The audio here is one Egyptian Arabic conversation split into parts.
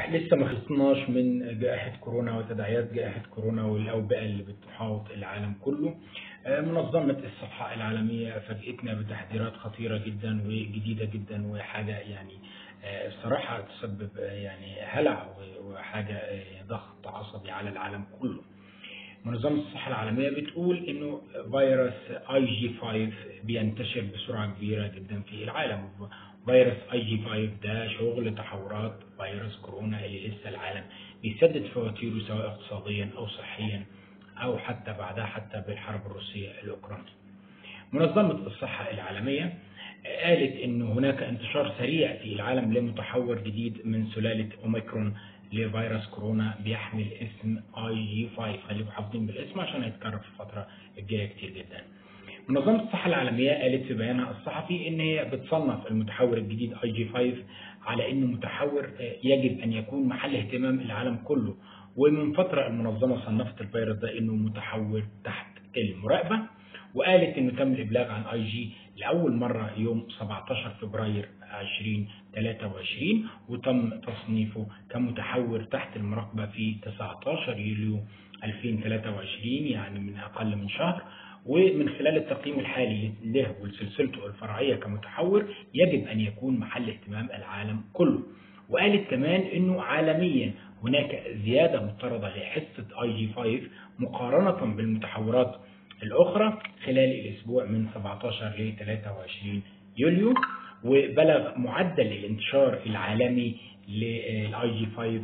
لسه ما خلصناش من جائحة كورونا وتداعيات جائحة كورونا والأوبئة اللي بتحاوط العالم كله آه، منظمة الصحة العالمية فاجئتنا بتحذيرات خطيرة جدا وجديدة جدا وحاجة يعني آه، الصراحة تسبب آه، يعني هلع وحاجة آه، ضغط عصبي على العالم كله منظمة الصحة العالمية بتقول إنه فيروس اي جي 5 بينتشر بسرعة كبيرة جدا في العالم فيروس اي جي 5 ده شغل تحورات فيروس كورونا اللي لسه العالم بيسدد فواتيره سواء اقتصاديا أو صحيا أو حتى بعدها حتى بالحرب الروسية الأوكرانية منظمة الصحة العالمية قالت أن هناك انتشار سريع في العالم لمتحور جديد من سلالة أوميكرون لفيروس كورونا بيحمل اسم اي جي 5 خليكم حافظين بالاسم عشان هيتكرر في الفترة الجاية كتير جدا. منظمة الصحة العالمية قالت في بيانها الصحفي ان هي بتصنف المتحور الجديد اي جي 5 على انه متحور يجب ان يكون محل اهتمام العالم كله ومن فترة المنظمة صنفت الفيروس ده انه متحور تحت المراقبة وقالت انه تم الابلاغ عن اي جي لاول مره يوم 17 فبراير 2023 وتم تصنيفه كمتحور تحت المراقبه في 19 يوليو 2023 يعني من اقل من شهر ومن خلال التقييم الحالي له ولسلسلته الفرعيه كمتحور يجب ان يكون محل اهتمام العالم كله. وقالت كمان انه عالميا هناك زياده مضطرده لحصه اي جي 5 مقارنه بالمتحورات الأخرى خلال الأسبوع من 17 ل 23 يوليو وبلغ معدل الانتشار العالمي للاي جي 5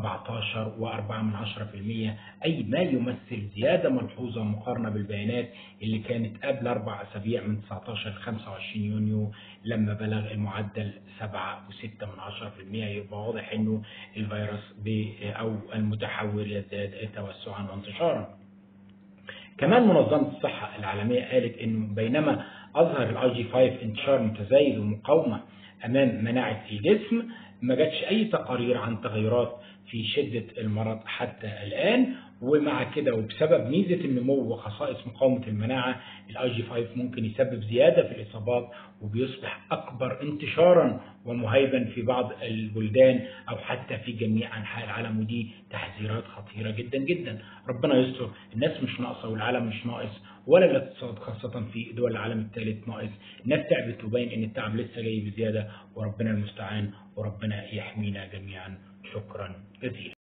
17.4% أي ما يمثل زيادة ملحوظة مقارنة بالبيانات اللي كانت قبل أربع أسابيع من 19 ل 25 يونيو لما بلغ المعدل 7.6% يبقى واضح إنه الفيروس أو المتحور يزداد توسعا وانتشارا. كمان منظمة الصحة العالمية قالت انه بينما اظهر الاي جي 5 انتشار متزايد ومقاومة امام مناعة الجسم ما جاتش اي تقارير عن تغيرات في شدة المرض حتى الآن ومع كده وبسبب ميزة النمو وخصائص مقاومة المناعة الاي جي 5 ممكن يسبب زيادة في الإصابات وبيصبح أكبر انتشارا ومهيبا في بعض البلدان أو حتى في جميع أنحاء العالم ودي تحذيرات خطيرة جدا جدا ربنا يستر الناس مش ناقصة والعالم مش ناقص ولا الاقتصاد خاصة في دول العالم الثالث ناقص الناس تعبت وباين إن التعب لسه جاي بزيادة وربنا المستعان وربنا يحمينا جميعا شكرا جزيلا